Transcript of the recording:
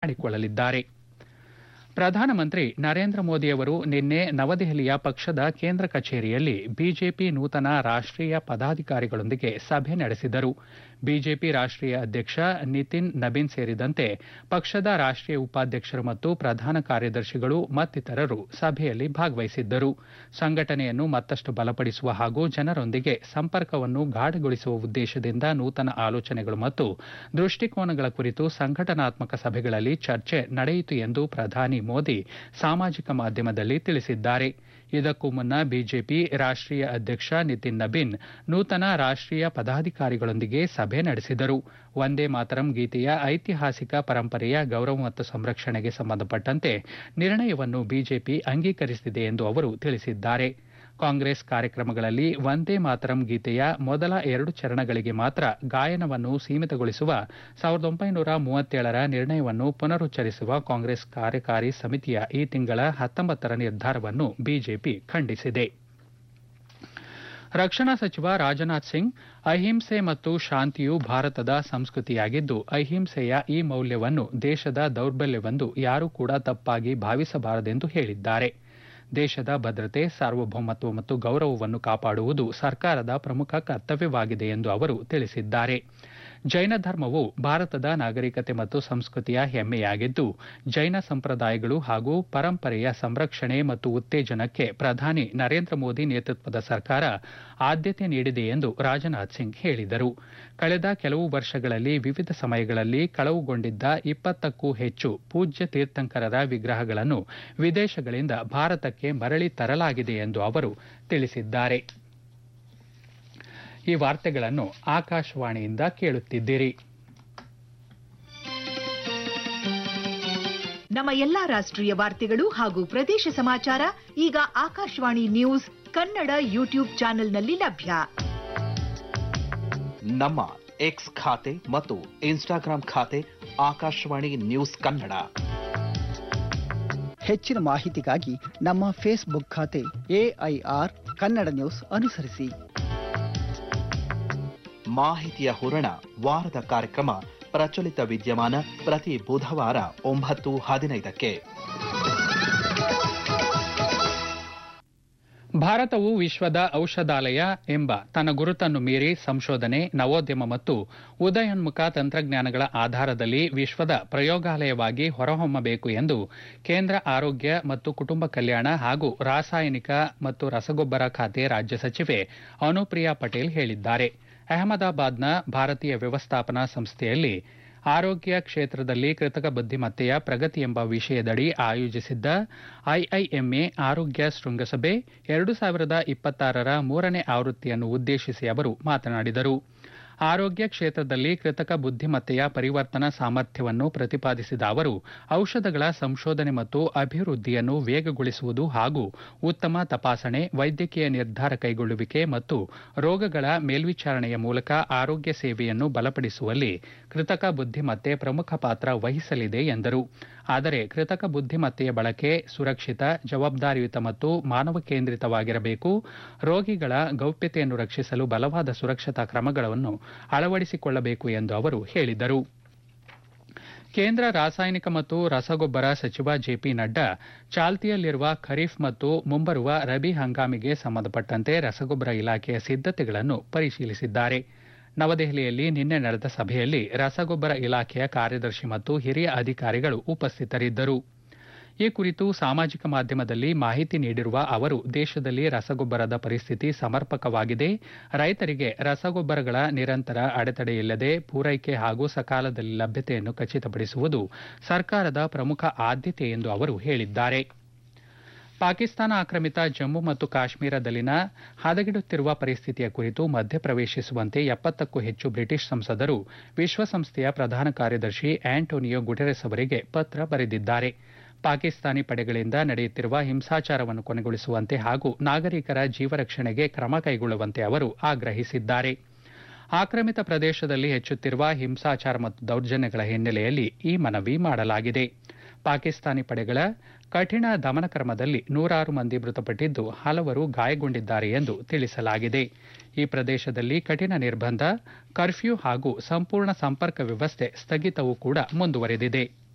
ಮಾಡಿಕೊಳ್ಳಲಿದ್ದಾರೆ ಪ್ರಧಾನಮಂತ್ರಿ ನರೇಂದ್ರ ಮೋದಿಯವರು ನಿನ್ನೆ ನವದೆಹಲಿಯ ಪಕ್ಷದ ಕೇಂದ್ರ ಕಚೇರಿಯಲ್ಲಿ ಬಿಜೆಪಿ ನೂತನ ರಾಷ್ಟ್ರೀಯ ಪದಾಧಿಕಾರಿಗಳೊಂದಿಗೆ ಸಭೆ ನಡೆಸಿದರು ಬಿಜೆಪಿ ರಾಷ್ಟ್ರೀಯ ಅಧ್ಯಕ್ಷ ನಿತಿನ್ ನಬೀನ್ ಸೇರಿದಂತೆ ಪಕ್ಷದ ರಾಷ್ಟ್ರೀಯ ಉಪಾಧ್ಯಕ್ಷರು ಮತ್ತು ಪ್ರಧಾನ ಕಾರ್ಯದರ್ಶಿಗಳು ಮತ್ತಿತರರು ಸಭೆಯಲ್ಲಿ ಭಾಗವಹಿಸಿದ್ದರು ಸಂಘಟನೆಯನ್ನು ಮತ್ತಷ್ಟು ಬಲಪಡಿಸುವ ಹಾಗೂ ಜನರೊಂದಿಗೆ ಸಂಪರ್ಕವನ್ನು ಗಾಢಗೊಳಿಸುವ ಉದ್ದೇಶದಿಂದ ನೂತನ ಆಲೋಚನೆಗಳು ಮತ್ತು ದೃಷ್ಟಿಕೋನಗಳ ಕುರಿತು ಸಂಘಟನಾತ್ಮಕ ಸಭೆಗಳಲ್ಲಿ ಚರ್ಚೆ ನಡೆಯಿತು ಎಂದು ಪ್ರಧಾನಿ ಮೋದಿ ಸಾಮಾಜಿಕ ಮಾಧ್ಯಮದಲ್ಲಿ ತಿಳಿಸಿದ್ದಾರೆ ಇದಕ್ಕೂ ಮುನ್ನ ಬಿಜೆಪಿ ರಾಷ್ಟ್ರೀಯ ಅಧ್ಯಕ್ಷ ನಿತಿನ್ ನಬೀನ್ ನೂತನ ರಾಷ್ಟ್ರೀಯ ಪದಾಧಿಕಾರಿಗಳೊಂದಿಗೆ ಸಭೆ ನಡೆಸಿದರು ವಂದೇ ಮಾತರಂ ಗೀತೆಯ ಐತಿಹಾಸಿಕ ಪರಂಪರೆಯ ಗೌರವ ಮತ್ತು ಸಂರಕ್ಷಣೆಗೆ ಸಂಬಂಧಪಟ್ಟಂತೆ ನಿರ್ಣಯವನ್ನು ಬಿಜೆಪಿ ಅಂಗೀಕರಿಸಿದೆ ಎಂದು ಅವರು ತಿಳಿಸಿದ್ದಾರೆ ಕಾಂಗ್ರೆಸ್ ಕಾರ್ಯಕ್ರಮಗಳಲ್ಲಿ ವಂದೇ ಮಾತರಂ ಗೀತೆಯ ಮೊದಲ ಎರಡು ಚರಣಗಳಿಗೆ ಮಾತ್ರ ಗಾಯನವನ್ನು ಸೀಮಿತಗೊಳಿಸುವ ಸಾವಿರದ ಒಂಬೈನೂರ ಮೂವತ್ತೇಳರ ನಿರ್ಣಯವನ್ನು ಪುನರುಚ್ಚರಿಸುವ ಕಾಂಗ್ರೆಸ್ ಕಾರ್ಯಕಾರಿ ಸಮಿತಿಯ ಈ ತಿಂಗಳ ಹತ್ತೊಂಬತ್ತರ ನಿರ್ಧಾರವನ್ನು ಬಿಜೆಪಿ ಖಂಡಿಸಿದೆ ರಕ್ಷಣಾ ಸಚಿವ ರಾಜನಾಥ್ ಸಿಂಗ್ ಅಹಿಂಸೆ ಮತ್ತು ಶಾಂತಿಯು ಭಾರತದ ಸಂಸ್ಕೃತಿಯಾಗಿದ್ದು ಅಹಿಂಸೆಯ ಈ ಮೌಲ್ಯವನ್ನು ದೇಶದ ದೌರ್ಬಲ್ಯವೆಂದು ಯಾರೂ ಕೂಡ ತಪ್ಪಾಗಿ ಭಾವಿಸಬಾರದೆಂದು ಹೇಳಿದ್ದಾರೆ ದೇಶದ ಭದ್ರತೆ ಸಾರ್ವಭೌಮತ್ವ ಮತ್ತು ಗೌರವವನ್ನು ಕಾಪಾಡುವುದು ಸರ್ಕಾರದ ಪ್ರಮುಖ ಕರ್ತವ್ಯವಾಗಿದೆ ಎಂದು ಅವರು ತಿಳಿಸಿದ್ದಾರೆ ಜೈನ ಧರ್ಮವು ಭಾರತದ ನಾಗರಿಕತೆ ಮತ್ತು ಸಂಸ್ಕೃತಿಯ ಹೆಮ್ಮೆಯಾಗಿದ್ದು ಜೈನ ಸಂಪ್ರದಾಯಗಳು ಹಾಗೂ ಪರಂಪರೆಯ ಸಂರಕ್ಷಣೆ ಮತ್ತು ಉತ್ತೇಜನಕ್ಕೆ ಪ್ರಧಾನಿ ನರೇಂದ್ರ ಮೋದಿ ನೇತೃತ್ವದ ಸರ್ಕಾರ ಆದ್ಯತೆ ನೀಡಿದೆ ಎಂದು ರಾಜನಾಥ್ ಸಿಂಗ್ ಹೇಳಿದರು ಕಳೆದ ಕೆಲವು ವರ್ಷಗಳಲ್ಲಿ ವಿವಿಧ ಸಮಯಗಳಲ್ಲಿ ಕಳವುಗೊಂಡಿದ್ದ ಇಪ್ಪತ್ತಕ್ಕೂ ಹೆಚ್ಚು ಪೂಜ್ಯ ತೀರ್ಥಂಕರರ ವಿಗ್ರಹಗಳನ್ನು ವಿದೇಶಗಳಿಂದ ಭಾರತಕ್ಕೆ ಮರಳಿ ತರಲಾಗಿದೆ ಎಂದು ಅವರು ತಿಳಿಸಿದ್ದಾರೆ ಈ ವಾರ್ತೆಗಳನ್ನು ಆಕಾಶವಾಣಿಯಿಂದ ಕೇಳುತ್ತಿದ್ದೀರಿ ನಮ್ಮ ಎಲ್ಲಾ ರಾಷ್ಟ್ರೀಯ ವಾರ್ತೆಗಳು ಹಾಗೂ ಪ್ರದೇಶ ಸಮಾಚಾರ ಈಗ ಆಕಾಶವಾಣಿ ನ್ಯೂಸ್ ಕನ್ನಡ ಯೂಟ್ಯೂಬ್ ಚಾನೆಲ್ನಲ್ಲಿ ಲಭ್ಯ ನಮ್ಮ ಎಕ್ಸ್ ಖಾತೆ ಮತ್ತು ಇನ್ಸ್ಟಾಗ್ರಾಂ ಖಾತೆ ಆಕಾಶವಾಣಿ ನ್ಯೂಸ್ ಕನ್ನಡ ಹೆಚ್ಚಿನ ಮಾಹಿತಿಗಾಗಿ ನಮ್ಮ ಫೇಸ್ಬುಕ್ ಖಾತೆ ಎಐಆರ್ ಕನ್ನಡ ನ್ಯೂಸ್ ಅನುಸರಿಸಿ ಮಾಹಿತಿಯ ಹೂರಣ ವಾರದ ಕಾರ್ಯಕ್ರಮ ಪ್ರಚಲಿತ ವಿದ್ಯಮಾನ ಪ್ರತಿ ಬುಧವಾರ ಒಂಬತ್ತು ಹದಿನೈದಕ್ಕೆ ಭಾರತವು ವಿಶ್ವದ ಔಷಧಾಲಯ ಎಂಬ ತನ್ನ ಗುರುತನ್ನು ಮೀರಿ ಸಂಶೋಧನೆ ನವೋದ್ಯಮ ಮತ್ತು ಉದಯೋನ್ಮುಖ ತಂತ್ರಜ್ಞಾನಗಳ ಆಧಾರದಲ್ಲಿ ವಿಶ್ವದ ಪ್ರಯೋಗಾಲಯವಾಗಿ ಹೊರಹೊಮ್ಮಬೇಕು ಎಂದು ಕೇಂದ್ರ ಆರೋಗ್ಯ ಮತ್ತು ಕುಟುಂಬ ಕಲ್ಯಾಣ ಹಾಗೂ ರಾಸಾಯನಿಕ ಮತ್ತು ರಸಗೊಬ್ಬರ ಖಾತೆ ರಾಜ್ಯ ಸಚಿವೆ ಅನುಪ್ರಿಯಾ ಪಟೇಲ್ ಹೇಳಿದ್ದಾರೆ ಅಹಮದಾಬಾದ್ನ ಭಾರತೀಯ ವ್ಯವಸ್ಥಾಪನಾ ಸಂಸ್ಥೆಯಲ್ಲಿ ಆರೋಗ್ಯ ಕ್ಷೇತ್ರದಲ್ಲಿ ಕೃತಕ ಬುದ್ದಿಮತ್ತೆಯ ಪ್ರಗತಿ ಎಂಬ ವಿಷಯದಡಿ ಆಯೋಜಿಸಿದ್ದ ಐಐಎಂಎ ಆರೋಗ್ಯ ಶೃಂಗಸಭೆ ಎರಡು ಸಾವಿರದ ಇಪ್ಪತ್ತಾರರ ಮೂರನೇ ಆವೃತ್ತಿಯನ್ನು ಉದ್ದೇಶಿಸಿ ಅವರು ಮಾತನಾಡಿದರು ಆರೋಗ್ಯ ಕ್ಷೇತ್ರದಲ್ಲಿ ಕೃತಕ ಬುದ್ದಿಮತ್ತೆಯ ಪರಿವರ್ತನಾ ಸಾಮರ್ಥ್ಯವನ್ನು ಪ್ರತಿಪಾದಿಸಿದ ಅವರು ಔಷಧಗಳ ಸಂಶೋಧನೆ ಮತ್ತು ಅಭಿವೃದ್ಧಿಯನ್ನು ವೇಗಗೊಳಿಸುವುದು ಹಾಗೂ ಉತ್ತಮ ತಪಾಸಣೆ ವೈದ್ಯಕೀಯ ನಿರ್ಧಾರ ಕೈಗೊಳ್ಳುವಿಕೆ ಮತ್ತು ರೋಗಗಳ ಮೇಲ್ವಿಚಾರಣೆಯ ಮೂಲಕ ಆರೋಗ್ಯ ಸೇವೆಯನ್ನು ಬಲಪಡಿಸುವಲ್ಲಿ ಕೃತಕ ಬುದ್ದಿಮತ್ತೆ ಪ್ರಮುಖ ಪಾತ್ರ ವಹಿಸಲಿದೆ ಎಂದರು ಆದರೆ ಕೃತಕ ಬುದ್ದಿಮತ್ತೆಯ ಬಳಕೆ ಸುರಕ್ಷಿತ ಜವಾಬ್ದಾರಿಯುತ ಮತ್ತು ಮಾನವ ಕೇಂದ್ರಿತವಾಗಿರಬೇಕು ರೋಗಿಗಳ ಗೌಪ್ಯತೆಯನ್ನು ರಕ್ಷಿಸಲು ಬಲವಾದ ಸುರಕ್ಷತಾ ಕ್ರಮಗಳನ್ನು ಅಳವಡಿಸಿಕೊಳ್ಳಬೇಕು ಎಂದು ಅವರು ಹೇಳಿದರು ಕೇಂದ್ರ ರಾಸಾಯನಿಕ ಮತ್ತು ರಸಗೊಬ್ಬರ ಸಚಿವ ಜೆಪಿ ನಡ್ಡಾ ಚಾಲ್ತಿಯಲ್ಲಿರುವ ಖರೀಫ್ ಮತ್ತು ಮುಂಬರುವ ರಬಿ ಹಂಗಾಮಿಗೆ ಸಂಬಂಧಪಟ್ಟಂತೆ ರಸಗೊಬ್ಬರ ಇಲಾಖೆಯ ಸಿದ್ದತೆಗಳನ್ನು ಪರಿಶೀಲಿಸಿದ್ದಾರೆ ನವದೆಹಲಿಯಲ್ಲಿ ನಿನ್ನೆ ನಡೆದ ಸಭೆಯಲ್ಲಿ ರಸಗೊಬ್ಬರ ಇಲಾಖೆಯ ಕಾರ್ಯದರ್ಶಿ ಮತ್ತು ಹಿರಿಯ ಅಧಿಕಾರಿಗಳು ಉಪಸ್ಥಿತರಿದ್ದರು ಈ ಕುರಿತು ಸಾಮಾಜಿಕ ಮಾಧ್ಯಮದಲ್ಲಿ ಮಾಹಿತಿ ನೀಡಿರುವ ಅವರು ದೇಶದಲ್ಲಿ ರಸಗೊಬ್ಬರದ ಪರಿಸ್ಥಿತಿ ಸಮರ್ಪಕವಾಗಿದೆ ರೈತರಿಗೆ ರಸಗೊಬ್ಬರಗಳ ನಿರಂತರ ಅಡೆತಡೆಯಿಲ್ಲದೆ ಪೂರೈಕೆ ಹಾಗೂ ಸಕಾಲದಲ್ಲಿ ಲಭ್ಯತೆಯನ್ನು ಖಚಿತಪಡಿಸುವುದು ಸರ್ಕಾರದ ಪ್ರಮುಖ ಆದ್ಯತೆ ಎಂದು ಅವರು ಹೇಳಿದ್ದಾರೆ ಪಾಕಿಸ್ತಾನ ಆಕ್ರಮಿತ ಜಮ್ಮು ಮತ್ತು ಕಾಶ್ಮೀರದಲ್ಲಿನ ಹದಗೆಡುತ್ತಿರುವ ಪರಿಸ್ಥಿತಿಯ ಕುರಿತು ಮಧ್ಯಪ್ರವೇಶಿಸುವಂತೆ ಎಪ್ಪತ್ತಕ್ಕೂ ಹೆಚ್ಚು ಬ್ರಿಟಿಷ್ ಸಂಸದರು ವಿಶ್ವಸಂಸ್ಥೆಯ ಪ್ರಧಾನ ಕಾರ್ಯದರ್ಶಿ ಆಂಟೋನಿಯೋ ಗುಟೆರೆಸ್ ಅವರಿಗೆ ಪತ್ರ ಬರೆದಿದ್ದಾರೆ ಪಾಕಿಸ್ತಾನಿ ಪಡೆಗಳಿಂದ ನಡೆಯುತ್ತಿರುವ ಹಿಂಸಾಚಾರವನ್ನು ಕೊನೆಗೊಳಿಸುವಂತೆ ಹಾಗೂ ನಾಗರಿಕರ ಜೀವರಕ್ಷಣೆಗೆ ಕ್ರಮ ಕೈಗೊಳ್ಳುವಂತೆ ಅವರು ಆಗ್ರಹಿಸಿದ್ದಾರೆ ಆಕ್ರಮಿತ ಪ್ರದೇಶದಲ್ಲಿ ಹೆಚ್ಚುತ್ತಿರುವ ಹಿಂಸಾಚಾರ ಮತ್ತು ದೌರ್ಜನ್ಯಗಳ ಹಿನ್ನೆಲೆಯಲ್ಲಿ ಈ ಮನವಿ ಮಾಡಲಾಗಿದೆ ಪಾಕಿಸ್ತಾನಿ ಪಡೆಗಳ ಕಠಿಣ ದಮನಕ್ರಮದಲ್ಲಿ ನೂರಾರು ಮಂದಿ ಮೃತಪಟ್ಟಿದ್ದು ಹಲವರು ಗಾಯಗೊಂಡಿದ್ದಾರೆ ಎಂದು ತಿಳಿಸಲಾಗಿದೆ ಈ ಪ್ರದೇಶದಲ್ಲಿ ಕಠಿಣ ನಿರ್ಬಂಧ ಕರ್ಫ್ಯೂ ಹಾಗೂ ಸಂಪೂರ್ಣ ಸಂಪರ್ಕ ವ್ಯವಸ್ಥೆ ಸ್ಥಗಿತವೂ ಕೂಡ ಮುಂದುವರೆದಿದೆ